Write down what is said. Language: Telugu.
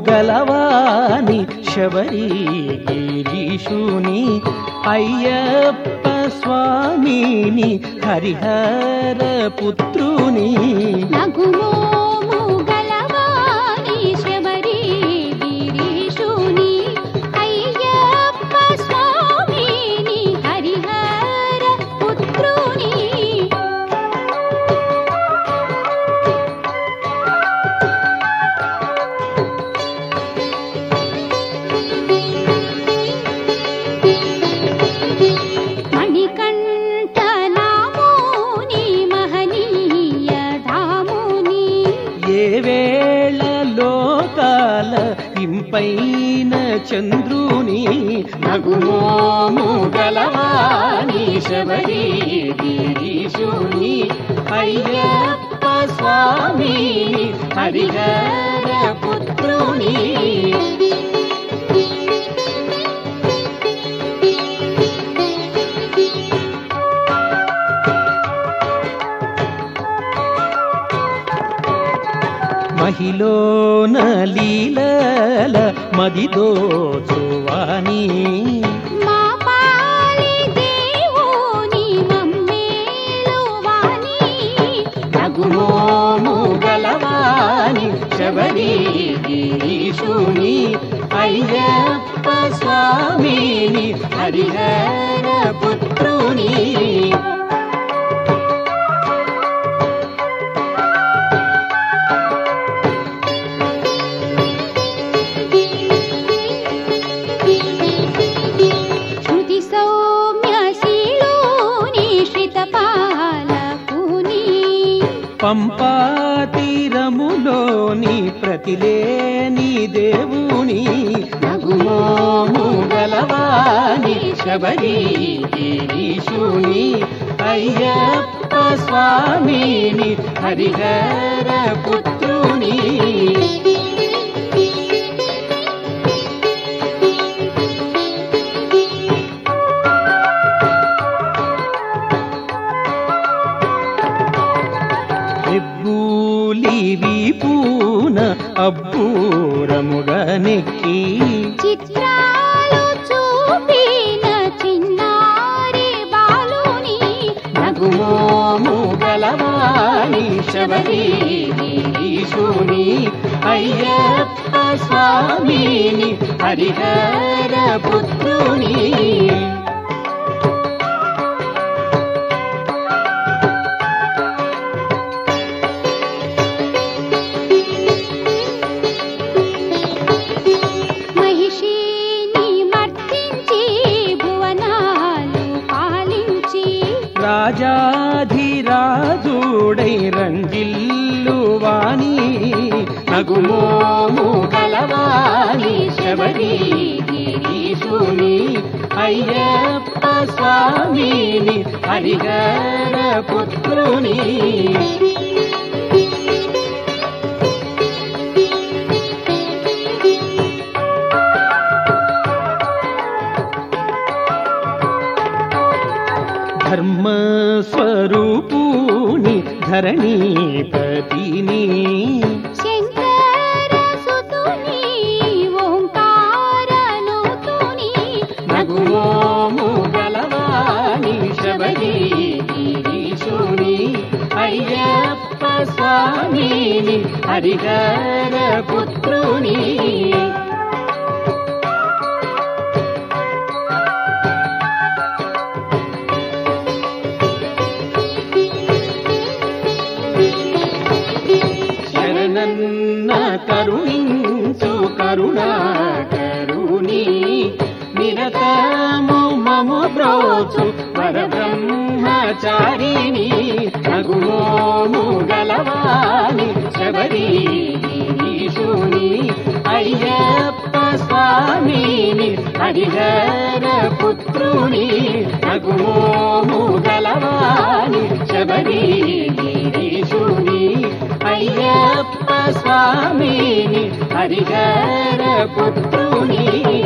గలవాని శబరి గిరీషుని అయ్యప్ప స్వామిని హరిహర పుత్రుని నగుమోము గలవాని శబరి గిరీషుని అయ్యప్ప స్వామిని హరిహర పుత్రుని మణికంఠనామోని మహనీయ ధాముని ఏ వేళ లోకాల ఇంపైన చంద్రుని నగుమోము గలవాని శబరి గిరీషుని అయ్యప్ప స్వామిని హరిహర పుత్రుని మహిళన లీలల మదిదోచువాని మా పాలి దేవుని మమ్మేలువాని నగుమోము గలవాని శబరి గిరీషుని అయ్యప్ప స్వామిని హరిహర పుత్రుని శృతి సౌమ్య శీలోని శ్రితపాలకుని పంపాతీరములోని ప్రతిలేని దేవుని నగుమోము గలవాని శబరి గిరీషుని అయ్యప్ప స్వామిని హరిహర పుత్రుని ఎబ్బూలి వీపూన అబ్బూరముగా నెక్కి చిత్రాలు చూపిన చిన్నారి బాలుని నగుమోము గలవాణి శబరి గిరీషుని అయ్యప్ప స్వామిని హరిహర పుత్రుని మహిషిని మర్దించి భువనాలు పాలించి రాజాధిరాజుడై రంజిల్లు వాణి నగుమోము గలవాణి శబరి గిరీషుని అయ్యప్ప స్వామిని హరిహర పుత్రుని ధర్మస్వరూపుని ధరణీపతిని శంకర సుతుని ఓంకారనుతుని నగుమోము గలవాణి శబరి గిరీషుని అయ్యప్ప స్వామిని హరిహర పుత్రుని శరణన్న కరుణించు కరుణాకరుని నిరతము మము బ్రోచు వరబ్రహ్మచారిణి నగుమోము గలవాణి శబరి గిరీషుని అయ్యప్ప స్వామిని హరిహర పుత్రుని నగుమోము గలవాణి శబరి గిరీషుని అయ్యప్ప స్వామిని హరిహర పుత్రుని